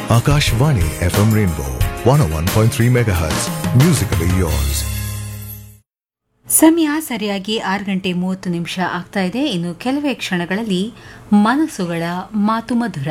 Akashvani FM Rainbow 101.3 MHz. Musically yours. ಸಮಯ ಸರಿಯಾಗಿ ಆರು ಗಂಟೆ ಮೂವತ್ತು ನಿಮಿಷ ಆಗ್ತಾ ಇದೆ ಇನ್ನು ಕೆಲವೇ ಕ್ಷಣಗಳಲ್ಲಿ ಮನಸ್ಸುಗಳ ಮಾತು ಮಧುರ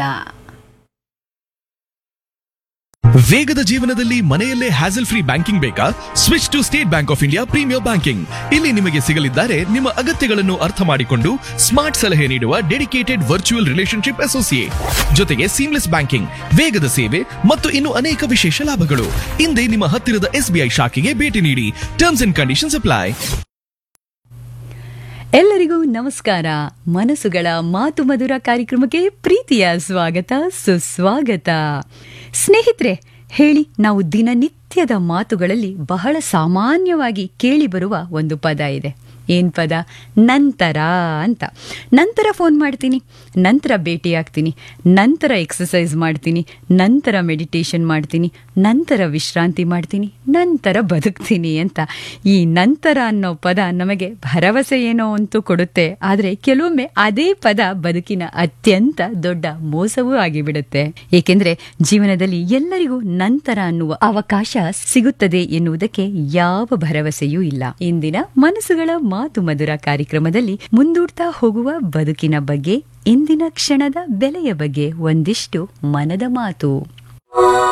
ವೇಗದ ಜೀವನದಲ್ಲಿ ಮನೆಯಲ್ಲೇ ಹ್ಯಾಸಲ್ ಫ್ರೀ ಬ್ಯಾಂಕಿಂಗ್ ಬೇಕಾ switch to State Bank of India premier banking ಇಲ್ಲಿ ನಿಮಗೆ ಸಿಗಲಿದ್ದಾರೆ ನಿಮ್ಮ ಅಗತ್ಯಗಳನ್ನು ಅರ್ಥ ಮಾಡಿಕೊಂಡು ಸ್ಮಾರ್ಟ್ ಸಲಹೆ ನೀಡುವ ಡೆಡಿಕೇಟೆಡ್ ವರ್ಚುವಲ್ ರಿಲೇಶನ್ಶಿಪ್ ಅಸೋಸಿಯೇಟ್ ಜೊತೆಗೆ ಸೀಮ್ಲೆಸ್ ಬ್ಯಾಂಕಿಂಗ್ ವೇಗದ ಸೇವೆ ಮತ್ತು ಇನ್ನು ಅನೇಕ ವಿಶೇಷ ಲಾಭಗಳು ಹಿಂದೆ ನಿಮ್ಮ ಹತ್ತಿರದ ಎಸ್ಬಿಐ ಶಾಖೆಗೆ ಭೇಟಿ ನೀಡಿ ಟರ್ಮ್ಸ್ ಅಂಡ್ ಕಂಡೀಷನ್ಸ್ ಅಪ್ಲೈ ಎಲ್ಲರಿಗೂ ನಮಸ್ಕಾರ ಮನಸ್ಸುಗಳ ಮಾತು ಮಧುರ ಕಾರ್ಯಕ್ರಮಕ್ಕೆ ಪ್ರೀತಿಯ ಸ್ವಾಗತ ಸುಸ್ವಾಗತ ಸ್ನೇಹಿತರೆ ಹೇಳಿ ನಾವು ದಿನನಿತ್ಯದ ಮಾತುಗಳಲ್ಲಿ ಬಹಳ ಸಾಮಾನ್ಯವಾಗಿ ಕೇಳಿಬರುವ ಒಂದು ಪದ ಇದೆ ಏನ್ ಪದ ನಂತರ ಅಂತ ನಂತರ ಫೋನ್ ಮಾಡ್ತೀನಿ ನಂತರ ಭೇಟಿ ಆಗ್ತೀನಿ ನಂತರ ಎಕ್ಸಸೈಸ್ ಮಾಡ್ತೀನಿ ನಂತರ ಮೆಡಿಟೇಷನ್ ಮಾಡ್ತೀನಿ ನಂತರ ವಿಶ್ರಾಂತಿ ಮಾಡ್ತೀನಿ ನಂತರ ಬದುಕ್ತೀನಿ ಅಂತ ಈ ನಂತರ ಅನ್ನೋ ಪದ ನಮಗೆ ಭರವಸೆ ಏನೋ ಅಂತೂ ಕೊಡುತ್ತೆ ಆದರೆ ಕೆಲವೊಮ್ಮೆ ಅದೇ ಪದ ಬದುಕಿನ ಅತ್ಯಂತ ದೊಡ್ಡ ಮೋಸವೂ ಆಗಿಬಿಡುತ್ತೆ ಏಕೆಂದ್ರೆ ಜೀವನದಲ್ಲಿ ಎಲ್ಲರಿಗೂ ನಂತರ ಅನ್ನುವ ಅವಕಾಶ ಸಿಗುತ್ತದೆ ಎನ್ನುವುದಕ್ಕೆ ಯಾವ ಭರವಸೆಯೂ ಇಲ್ಲ ಇಂದಿನ ಮನಸ್ಸುಗಳ ಮಾತು ಮಧುರ ಕಾರ್ಯಕ್ರಮದಲ್ಲಿ ಮುಂದೂಡ್ತಾ ಹೋಗುವ ಬದುಕಿನ ಬಗ್ಗೆ ಇಂದಿನ ಕ್ಷಣದ ಬೆಲೆಯ ಬಗ್ಗೆ ಒಂದಿಷ್ಟು ಮನದ ಮಾತು